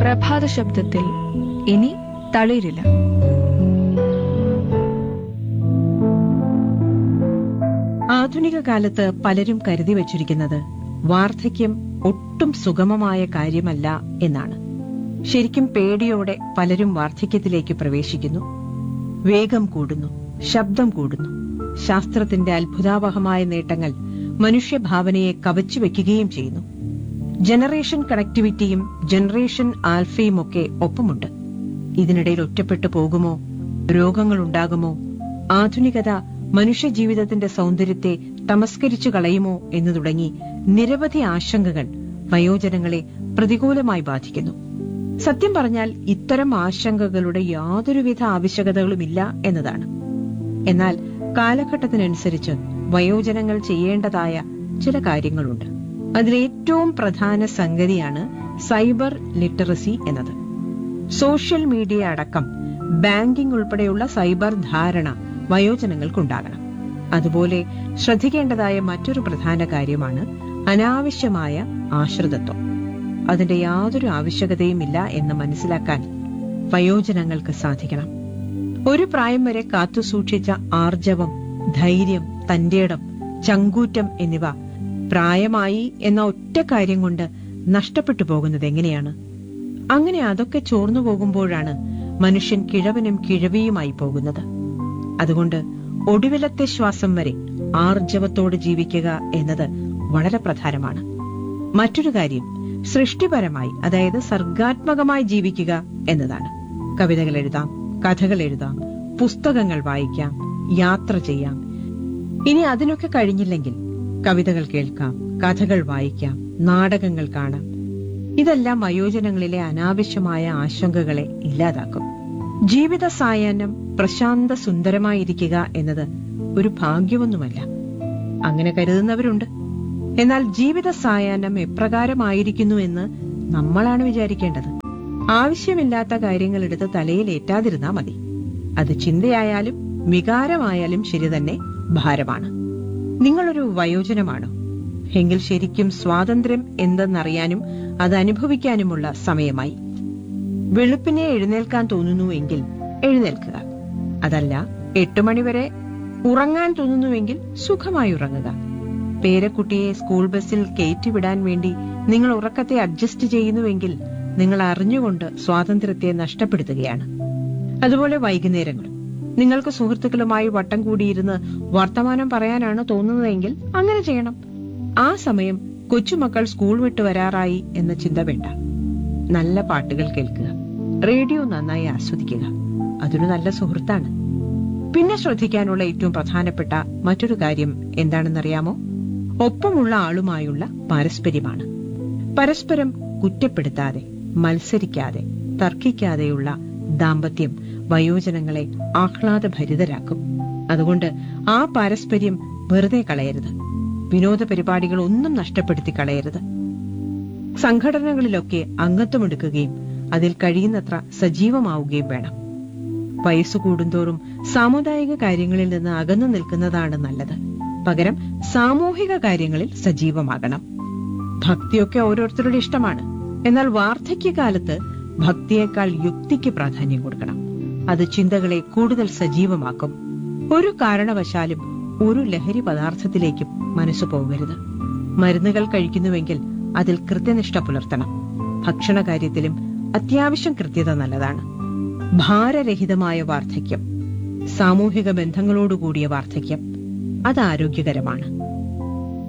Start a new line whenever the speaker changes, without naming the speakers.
പ്രഭാത ശബ്ദത്തിൽ ഇനി തളിരില്ല
ആധുനിക കാലത്ത് പലരും കരുതി വച്ചിരിക്കുന്നത് വാർദ്ധക്യം ഒട്ടും സുഗമമായ കാര്യമല്ല എന്നാണ് ശരിക്കും പേടിയോടെ പലരും വാർദ്ധക്യത്തിലേക്ക് പ്രവേശിക്കുന്നു വേഗം കൂടുന്നു ശബ്ദം കൂടുന്നു ശാസ്ത്രത്തിന്റെ അത്ഭുതാവഹമായ നേട്ടങ്ങൾ മനുഷ്യഭാവനയെ കവച്ചു വെക്കുകയും ചെയ്യുന്നു ജനറേഷൻ കണക്ടിവിറ്റിയും ജനറേഷൻ ആൽഫയും ഒക്കെ ഒപ്പമുണ്ട് ഇതിനിടയിൽ ഒറ്റപ്പെട്ടു പോകുമോ രോഗങ്ങളുണ്ടാകുമോ ആധുനികത മനുഷ്യജീവിതത്തിന്റെ സൗന്ദര്യത്തെ തമസ്കരിച്ചു കളയുമോ എന്നു തുടങ്ങി നിരവധി ആശങ്കകൾ വയോജനങ്ങളെ പ്രതികൂലമായി ബാധിക്കുന്നു സത്യം പറഞ്ഞാൽ ഇത്തരം ആശങ്കകളുടെ യാതൊരുവിധ ആവശ്യകതകളുമില്ല എന്നതാണ് എന്നാൽ കാലഘട്ടത്തിനനുസരിച്ച് വയോജനങ്ങൾ ചെയ്യേണ്ടതായ ചില കാര്യങ്ങളുണ്ട് അതിലേറ്റവും പ്രധാന സംഗതിയാണ് സൈബർ ലിറ്ററസി എന്നത് സോഷ്യൽ മീഡിയ അടക്കം ബാങ്കിംഗ് ഉൾപ്പെടെയുള്ള സൈബർ ധാരണ വയോജനങ്ങൾക്കുണ്ടാകണം അതുപോലെ ശ്രദ്ധിക്കേണ്ടതായ മറ്റൊരു പ്രധാന കാര്യമാണ് അനാവശ്യമായ ആശ്രിതത്വം അതിന്റെ യാതൊരു ആവശ്യകതയുമില്ല എന്ന് മനസ്സിലാക്കാൻ വയോജനങ്ങൾക്ക് സാധിക്കണം ഒരു പ്രായം വരെ കാത്തുസൂക്ഷിച്ച ആർജവം ധൈര്യം തന്റേടം ചങ്കൂറ്റം എന്നിവ പ്രായമായി എന്ന ഒറ്റ കാര്യം കൊണ്ട് നഷ്ടപ്പെട്ടു പോകുന്നത് എങ്ങനെയാണ് അങ്ങനെ അതൊക്കെ ചോർന്നു പോകുമ്പോഴാണ് മനുഷ്യൻ കിഴവനും കിഴവിയുമായി പോകുന്നത് അതുകൊണ്ട് ഒടുവിലത്തെ ശ്വാസം വരെ ആർജവത്തോട് ജീവിക്കുക എന്നത് വളരെ പ്രധാനമാണ് മറ്റൊരു കാര്യം സൃഷ്ടിപരമായി അതായത് സർഗാത്മകമായി ജീവിക്കുക എന്നതാണ് കവിതകൾ എഴുതാം കഥകൾ എഴുതാം പുസ്തകങ്ങൾ വായിക്കാം യാത്ര ചെയ്യാം ഇനി അതിനൊക്കെ കഴിഞ്ഞില്ലെങ്കിൽ കവിതകൾ കേൾക്കാം കഥകൾ വായിക്കാം നാടകങ്ങൾ കാണാം ഇതെല്ലാം വയോജനങ്ങളിലെ അനാവശ്യമായ ആശങ്കകളെ ഇല്ലാതാക്കും ജീവിത സായാഹ്നം പ്രശാന്ത സുന്ദരമായിരിക്കുക എന്നത് ഒരു ഭാഗ്യമൊന്നുമല്ല അങ്ങനെ കരുതുന്നവരുണ്ട് എന്നാൽ ജീവിത സായാഹ്നം എപ്രകാരമായിരിക്കുന്നു എന്ന് നമ്മളാണ് വിചാരിക്കേണ്ടത് ആവശ്യമില്ലാത്ത കാര്യങ്ങൾ എടുത്ത് തലയിൽ ഏറ്റാതിരുന്നാ മതി അത് ചിന്തയായാലും വികാരമായാലും ശരി തന്നെ ഭാരമാണ് നിങ്ങളൊരു വയോജനമാണോ എങ്കിൽ ശരിക്കും സ്വാതന്ത്ര്യം എന്തെന്നറിയാനും അത് അനുഭവിക്കാനുമുള്ള സമയമായി വെളുപ്പിനെ എഴുന്നേൽക്കാൻ തോന്നുന്നുവെങ്കിൽ എഴുന്നേൽക്കുക അതല്ല എട്ടു മണിവരെ ഉറങ്ങാൻ തോന്നുന്നുവെങ്കിൽ സുഖമായി ഉറങ്ങുക പേരക്കുട്ടിയെ സ്കൂൾ ബസ്സിൽ കയറ്റിവിടാൻ വേണ്ടി നിങ്ങൾ ഉറക്കത്തെ അഡ്ജസ്റ്റ് ചെയ്യുന്നുവെങ്കിൽ നിങ്ങൾ അറിഞ്ഞുകൊണ്ട് സ്വാതന്ത്ര്യത്തെ നഷ്ടപ്പെടുത്തുകയാണ് അതുപോലെ വൈകുന്നേരങ്ങൾ നിങ്ങൾക്ക് സുഹൃത്തുക്കളുമായി വട്ടം കൂടിയിരുന്ന് വർത്തമാനം പറയാനാണ് തോന്നുന്നതെങ്കിൽ അങ്ങനെ ചെയ്യണം ആ സമയം കൊച്ചുമക്കൾ സ്കൂൾ വിട്ട് വരാറായി എന്ന ചിന്ത വേണ്ട നല്ല പാട്ടുകൾ കേൾക്കുക റേഡിയോ നന്നായി ആസ്വദിക്കുക അതൊരു നല്ല സുഹൃത്താണ് പിന്നെ ശ്രദ്ധിക്കാനുള്ള ഏറ്റവും പ്രധാനപ്പെട്ട മറ്റൊരു കാര്യം എന്താണെന്നറിയാമോ ഒപ്പമുള്ള ആളുമായുള്ള പാരസ്പര്യമാണ് പരസ്പരം കുറ്റപ്പെടുത്താതെ മത്സരിക്കാതെ തർക്കിക്കാതെയുള്ള ദാമ്പത്യം വയോജനങ്ങളെ ആഹ്ലാദഭരിതരാക്കും അതുകൊണ്ട് ആ പാരസ്പര്യം വെറുതെ കളയരുത് വിനോദ പരിപാടികൾ ഒന്നും നഷ്ടപ്പെടുത്തി കളയരുത് സംഘടനകളിലൊക്കെ അംഗത്വമെടുക്കുകയും അതിൽ കഴിയുന്നത്ര സജീവമാവുകയും വേണം വയസ്സു കൂടുന്തോറും സാമുദായിക കാര്യങ്ങളിൽ നിന്ന് അകന്നു നിൽക്കുന്നതാണ് നല്ലത് പകരം സാമൂഹിക കാര്യങ്ങളിൽ സജീവമാകണം ഭക്തിയൊക്കെ ഓരോരുത്തരുടെ ഇഷ്ടമാണ് എന്നാൽ വാർദ്ധക്യകാലത്ത് ഭക്തിയേക്കാൾ യുക്തിക്ക് പ്രാധാന്യം കൊടുക്കണം അത് ചിന്തകളെ കൂടുതൽ സജീവമാക്കും ഒരു കാരണവശാലും ഒരു ലഹരി പദാർത്ഥത്തിലേക്കും മനസ്സു പോകരുത് മരുന്നുകൾ കഴിക്കുന്നുവെങ്കിൽ അതിൽ കൃത്യനിഷ്ഠ പുലർത്തണം ഭക്ഷണ കാര്യത്തിലും അത്യാവശ്യം കൃത്യത നല്ലതാണ് ഭാരരഹിതമായ വാർദ്ധക്യം സാമൂഹിക ബന്ധങ്ങളോടുകൂടിയ വാർദ്ധക്യം അത് ആരോഗ്യകരമാണ്